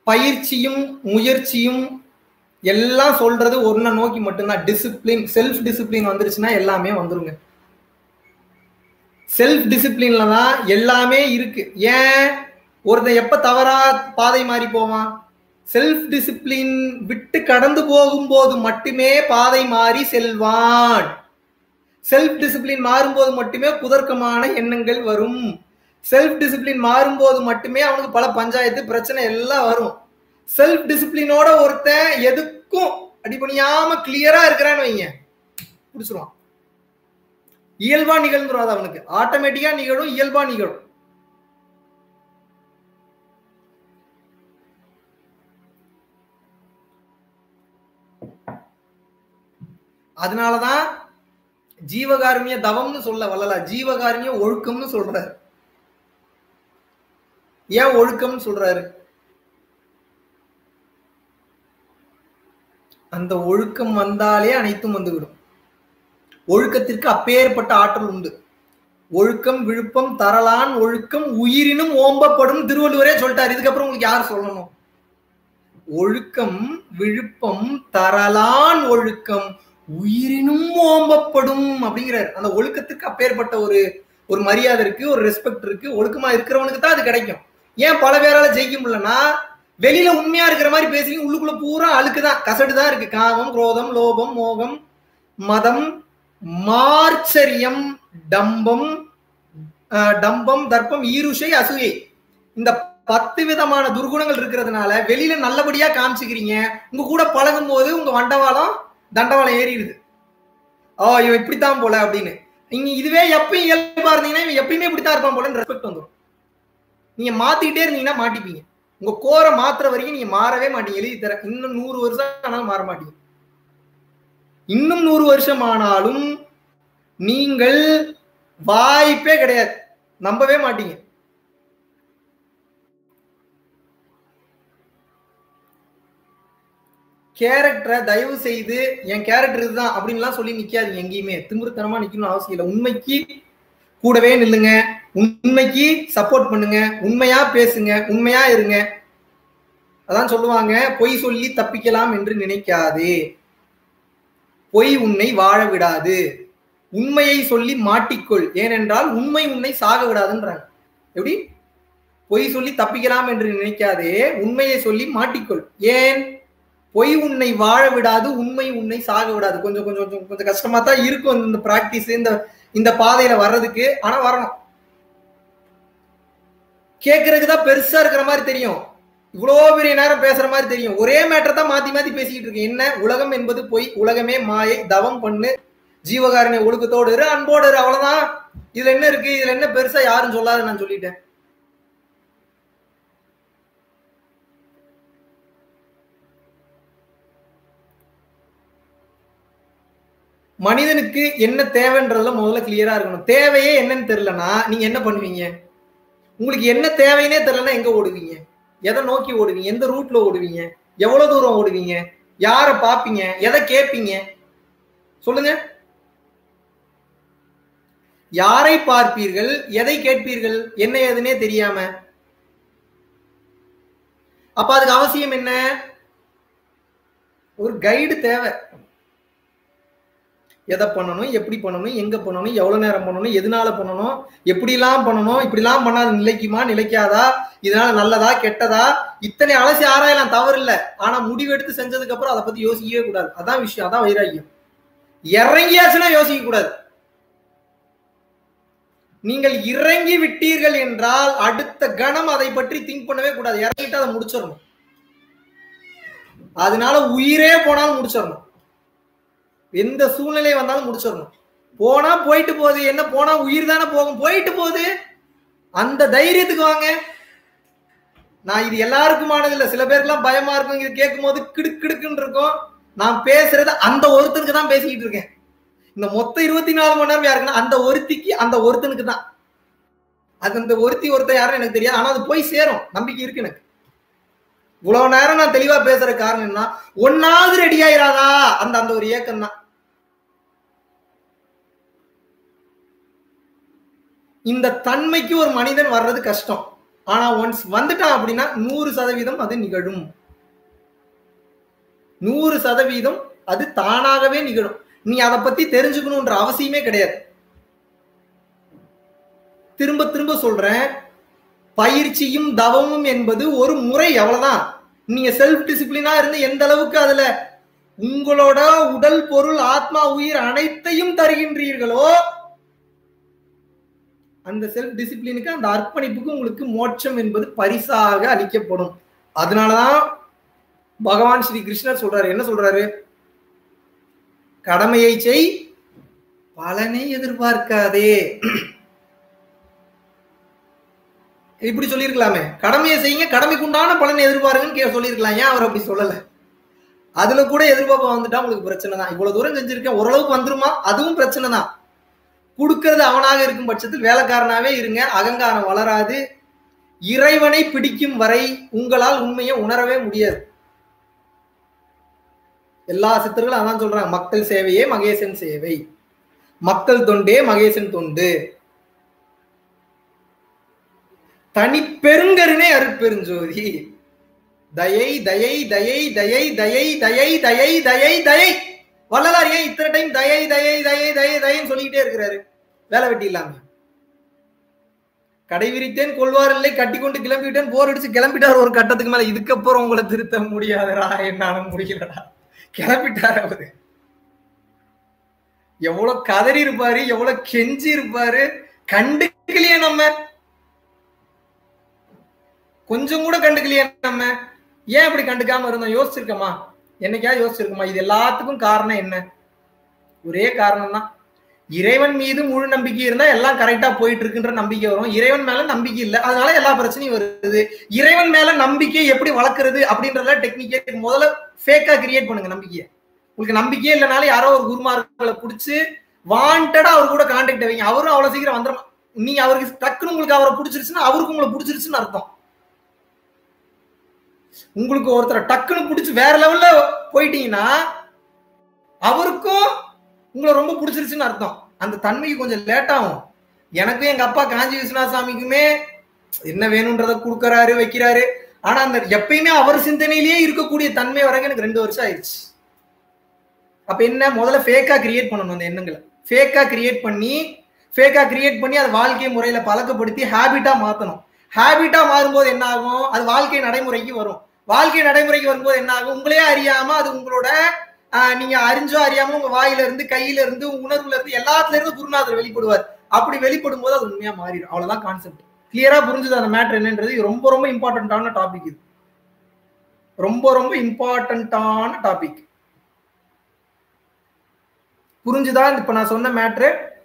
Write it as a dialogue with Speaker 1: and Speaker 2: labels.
Speaker 1: பயிற்சியும் முயற்சியும் எல்லாம் சொல்றது ஒன்ன நோக்கி மட்டும்தான் டிசிப்ளின் செல்ஃப் டிசிப்ளின் வந்துருச்சுன்னா எல்லாமே வந்துருங்க செல்ஃப் டிசிப்ளின்ல தான் எல்லாமே இருக்கு ஏன் ஒருத்தன் எப்ப தவறா பாதை மாறி போவான் செல்ஃப் டிசிப்ளின் விட்டு கடந்து போகும்போது மட்டுமே பாதை மாறி செல்வான் செல்ஃப் டிசிப்ளின் மாறும்போது மட்டுமே குதர்க்கமான எண்ணங்கள் வரும் செல்ஃப் டிசிப்ளின் மாறும்போது மட்டுமே அவனுக்கு பல பஞ்சாயத்து பிரச்சனை எல்லாம் வரும் செல்ஃப் டிசிப்ளினோட ஒருத்தன் எதுக்கும் அடிபணியாம கிளியரா இருக்கிறான்னு வைங்க பிடிச்சிருவான் இயல்பா நிகழ்ந்துரும் அது அவனுக்கு ஆட்டோமேட்டிக்கா நிகழும் இயல்பா நிகழும் அதனாலதான் ஜீவகாருண்ய தவம்னு சொல்ல வல்லல ஜீவகாருண்ய ஒழுக்கம்னு சொல்றாரு ஏன் ஒழுக்கம்னு சொல்றாரு அந்த ஒழுக்கம் வந்தாலே அனைத்தும் வந்துவிடும் ஒழுக்கத்திற்கு அப்பேற்பட்ட ஆற்றல் உண்டு ஒழுக்கம் விழுப்பம் தரலான் ஒழுக்கம் உயிரினும் ஓம்பப்படும் திருவள்ளுவரே சொல்லிட்டாரு இதுக்கப்புறம் உங்களுக்கு யார் சொல்லணும் ஒழுக்கம் விழுப்பம் தரலான் ஒழுக்கம் உயிரினும் ஓம்பப்படும் அப்படிங்கிறார் அந்த ஒழுக்கத்துக்கு அப்பேற்பட்ட ஒரு ஒரு மரியாதை இருக்கு ஒரு ரெஸ்பெக்ட் இருக்கு ஒழுக்கமா இருக்கிறவனுக்கு தான் அது கிடைக்கும் ஏன் பல பேரால ஜெயிக்க முடியலன்னா வெளியில உண்மையா இருக்கிற மாதிரி பேசுறீங்க உள்ளுக்குள்ள பூரா அழுக்குதான் கசடு தான் இருக்கு காமம் குரோதம் லோபம் மோகம் மதம் மார்ச்சரியம் டம்பம் டம்பம் தர்ப்பம் ஈருஷை அசூயை இந்த பத்து விதமான துர்குணங்கள் இருக்கிறதுனால வெளியில நல்லபடியா காமிச்சுக்கிறீங்க உங்க கூட பழகும் போது உங்க வண்டவாளம் தண்டவாளம் ஏறிடுது ஓ இவன் இப்படித்தான் போல அப்படின்னு நீங்க இதுவே எப்பயும் இயல்பா இருந்தீங்கன்னா இவன் எப்பயுமே இப்படித்தான் இருப்பான் போல ரெஸ்பெக்ட் வந்துடும் நீங்க மாத்திக்கிட்டே இருந்தீங்கன்னா மாட்டிப்பீங்க உங்க கோரை மாத்துற வரைக்கும் நீங்க மாறவே மாட்டீங்க எழுதி தர இன்னும் நூறு வருஷம் ஆனாலும் மாற மாட்டீங்க இன்னும் நூறு வருஷம் ஆனாலும் நீங்கள் வாய்ப்பே கிடையாது நம்பவே மாட்டீங்க கேரக்டரை தயவு செய்து என் கேரக்டர் இதுதான் அப்படின்லாம் சொல்லி நிக்காதீங்க எங்கேயுமே திமிருத்தனமா நிக்கணும்னு அவசியம் இல்லை உண்மைக்கு கூடவே நில்லுங்க உண்மைக்கு சப்போர்ட் பண்ணுங்க உண்மையா பேசுங்க உண்மையா இருங்க அதான் சொல்லுவாங்க பொய் சொல்லி தப்பிக்கலாம் என்று நினைக்காதே பொய் உன்னை வாழ விடாது உண்மையை சொல்லி மாட்டிக்கொள் ஏனென்றால் உண்மை உன்னை சாக விடாதுன்றாங்க எப்படி பொய் சொல்லி தப்பிக்கலாம் என்று நினைக்காதே உண்மையை சொல்லி மாட்டிக்கொள் ஏன் பொய் உன்னை வாழ விடாது உண்மை உன்னை சாக விடாது கொஞ்சம் கொஞ்சம் கொஞ்சம் கொஞ்சம் கஷ்டமா தான் இருக்கும் இந்த பிராக்டிஸ் இந்த இந்த பாதையில வர்றதுக்கு ஆனா வரணும் கேட்கறதுக்கு தான் பெருசா இருக்கிற மாதிரி தெரியும் இவ்வளோ பெரிய நேரம் பேசுற மாதிரி தெரியும் ஒரே மேட்டர் தான் மாத்தி மாத்தி பேசிக்கிட்டு இருக்கு என்ன உலகம் என்பது பொய் உலகமே மாயை தவம் பண்ணு ஜீவகாரனை ஒழுக்கத்தோடு இரு அன்போடு இரு அவ்வளவுதான் இதுல என்ன இருக்கு இதுல என்ன பெருசா யாரும் சொல்லாது நான் சொல்லிட்டேன் மனிதனுக்கு என்ன தேவைன்றதுல முதல்ல கிளியரா இருக்கணும் தேவையே என்னன்னு தெரியலனா நீங்க என்ன பண்ணுவீங்க உங்களுக்கு என்ன தேவைன்னே தெரியலனா எங்க ஓடுவீங்க எதை நோக்கி ஓடுவீங்க எந்த ரூட்ல ஓடுவீங்க எவ்வளவு தூரம் ஓடுவீங்க யார பாப்பீங்க எதை கேட்பீங்க சொல்லுங்க யாரை பார்ப்பீர்கள் எதை கேட்பீர்கள் என்ன ஏதுன்னே தெரியாம அப்ப அதுக்கு அவசியம் என்ன ஒரு கைடு தேவை எதை பண்ணணும் எப்படி பண்ணணும் எங்க பண்ணணும் எவ்வளவு நேரம் பண்ணணும் எதனால பண்ணணும் எப்படிலாம் பண்ணணும் இப்படிலாம் பண்ணாது நிலைக்குமா நிலைக்காதா இதனால நல்லதா கெட்டதா இத்தனை அலசி ஆராயலாம் தவறு இல்லை ஆனா முடிவெடுத்து செஞ்சதுக்கு அப்புறம் அதை பத்தி யோசிக்கவே கூடாது அதான் விஷயம் அதான் வைராக்கியம் இறங்கியாச்சுன்னா யோசிக்க கூடாது நீங்கள் இறங்கி விட்டீர்கள் என்றால் அடுத்த கணம் அதை பற்றி திங்க் பண்ணவே கூடாது இறங்கிட்டு அதை முடிச்சிடணும் அதனால உயிரே போனாலும் முடிச்சிடணும் எந்த சூழ்நிலை வந்தாலும் முடிச்சிடணும் போனா போயிட்டு போகுது என்ன போனா உயிர் தானே போகும் போயிட்டு போகுது அந்த தைரியத்துக்கு வாங்க நான் இது எல்லாருக்குமானது இல்ல சில பேருக்குலாம் பயமா இருக்கும் இது கேட்கும் போது கிடுக்கிடுக்குன்னு இருக்கும் நான் பேசுறது அந்த ஒருத்தனுக்கு தான் பேசிக்கிட்டு இருக்கேன் இந்த மொத்த இருபத்தி நாலு மணி நேரம் யாருக்குன்னா அந்த ஒருத்திக்கு அந்த ஒருத்தனுக்கு தான் அது அந்த ஒருத்தி ஒருத்தர் யாருன்னு எனக்கு தெரியாது ஆனா அது போய் சேரும் நம்பிக்கை இருக்கு எனக்கு இவ்வளவு நேரம் நான் தெளிவா பேசுற காரணம் என்ன ஒன்னாவது ரெடி ஆயிராதா அந்த அந்த ஒரு ஏக்கம் தான் இந்த தன்மைக்கு ஒரு மனிதன் வர்றது கஷ்டம் ஆனா ஒன்ஸ் வந்துட்டான் அப்படின்னா நூறு சதவீதம் அது நிகழும் நூறு சதவீதம் அது தானாகவே நிகழும் நீ அதை பத்தி தெரிஞ்சுக்கணும்ன்ற அவசியமே கிடையாது திரும்ப திரும்ப சொல்றேன் பயிற்சியும் தவமும் என்பது ஒரு முறை அவ்வளவுதான் நீங்க செல்ஃப் டிசிப்ளினா இருந்து எந்த அளவுக்கு அதுல உங்களோட உடல் பொருள் ஆத்மா உயிர் அனைத்தையும் தருகின்றீர்களோ அந்த செல்ஃப் டிசிப்ளினுக்கு அந்த அர்ப்பணிப்புக்கு உங்களுக்கு மோட்சம் என்பது பரிசாக அளிக்கப்படும் அதனாலதான் பகவான் ஸ்ரீ கிருஷ்ணர் சொல்றாரு என்ன சொல்றாரு கடமையை செய் பலனை எதிர்பார்க்காதே இப்படி சொல்லியிருக்கலாமே கடமையை செய்யுங்க கடமைக்கு உண்டான பலனை எதிர்பாருங்கன்னு சொல்லியிருக்கலாம் ஏன் அவர் அப்படி சொல்லல அதுல கூட எதிர்பார்ப்பு வந்துட்டா உங்களுக்கு பிரச்சனை தான் இவ்வளவு தூரம் செஞ்சிருக்கேன் ஓரளவுக்கு வந்துருமா அதுவும் பிரச்சனை தான் கொடுக்கறது அவனாக இருக்கும் பட்சத்தில் வேலைக்காரனாவே இருங்க அகங்காரம் வளராது இறைவனை பிடிக்கும் வரை உங்களால் உண்மையை உணரவே முடியாது எல்லா சித்தர்களும் அதான் சொல்றாங்க மக்கள் சேவையே மகேசன் சேவை மக்கள் தொண்டே மகேசன் தொண்டு தனி பெருங்கருணே அருட்பெருஞ்சோதி தயை தயை தயை தயை தயை தயை தயை தயை தயை வள்ளலார் ஏன் இத்தனை டைம் தயை தயை தயை தயை தயைன்னு சொல்லிக்கிட்டே இருக்கிறாரு வேலை வெட்டி இல்லாம கடை விரித்தேன் கொள்வார் இல்லை கட்டி கொண்டு கிளம்பிவிட்டேன் போர் அடிச்சு கிளம்பிட்டார் ஒரு கட்டத்துக்கு மேல இதுக்கப்புறம் உங்களை திருத்த முடியாதடா என்னால முடியலடா கிளம்பிட்டார் அவரு எவ்வளவு கதறி இருப்பாரு எவ்வளவு கெஞ்சி இருப்பாரு கண்டுக்கலையே நம்ம கொஞ்சம் கூட கண்டுக்கலையே நம்ம ஏன் இப்படி கண்டுக்காம இருந்தோம் யோசிச்சிருக்கோமா என்னைக்கா யோசிச்சிருக்கோமா இது எல்லாத்துக்கும் காரணம் என்ன ஒரே காரணம் தான் இறைவன் மீது முழு நம்பிக்கை இருந்தா எல்லாம் கரெக்டா போயிட்டு இருக்குன்ற நம்பிக்கை வரும் இறைவன் மேல நம்பிக்கை இல்லை அதனால எல்லா பிரச்சனையும் வருது இறைவன் மேல நம்பிக்கை எப்படி வளர்க்கறது அப்படின்றத டெக்னிக்கே முதல்ல ஃபேக்கா கிரியேட் பண்ணுங்க நம்பிக்கையை உங்களுக்கு நம்பிக்கையே இல்லைனாலும் யாரோ ஒரு குருமார்களை பிடிச்சி வாண்டடா அவர் கூட கான்டாக்ட் வைங்க அவரும் அவ்வளவு சீக்கிரம் வந்துடும் நீங்க அவருக்கு டக்குன்னு உங்களுக்கு அவரை பிடிச்சிருச்சுன்னா அவருக்கு உங்களை பிடிச்சிருச்சுன்னு அர்த்தம் உங்களுக்கு ஒருத்தரை டக்குன்னு பிடிச்சி வேற லெவல்ல போயிட்டீங்கன்னா அவருக்கும் உங்களை ரொம்ப பிடிச்சிருச்சுன்னு அர்த்தம் அந்த தன்மைக்கு கொஞ்சம் லேட் ஆகும் எனக்கும் எங்க அப்பா காஞ்சி விஸ்வநாத சாமிக்குமே என்ன வேணும்ன்றத கொடுக்கறாரு வைக்கிறாரு ஆனா அந்த எப்பயுமே அவர் சிந்தனையிலேயே இருக்கக்கூடிய தன்மை வரைக்கும் எனக்கு ரெண்டு வருஷம் ஆயிடுச்சு அப்ப என்ன முதல்ல ஃபேக்கா கிரியேட் பண்ணணும் அந்த எண்ணங்களை ஃபேக்கா கிரியேட் பண்ணி ஃபேக்கா கிரியேட் பண்ணி அதை வாழ்க்கை முறையில பழக்கப்படுத்தி ஹேபிட்டா மாத்தணும் ஹேபிட்டா மாறும்போது என்ன ஆகும் அது வாழ்க்கை நடைமுறைக்கு வரும் வாழ்க்கை நடைமுறைக்கு வரும்போது என்ன ஆகும் உங்களே அறியாம அது உங்களோட நீங்க அறிஞ்சோ அறியாம உங்க வாயில இருந்து கையில இருந்து உணர்வுல இருந்து எல்லாத்துல இருந்து குருநாதர் வெளிப்படுவார் அப்படி வெளிப்படும் போது அது உண்மையா மாறிடும் அவ்வளவுதான் கான்செப்ட் கிளியரா புரிஞ்சுது அந்த மேட்டர் என்னன்றது ரொம்ப ரொம்ப இம்பார்ட்டன்டான டாபிக் இது ரொம்ப ரொம்ப இம்பார்ட்டன்டான டாபிக் புரிஞ்சுதா இப்ப நான் சொன்ன மேட்ரு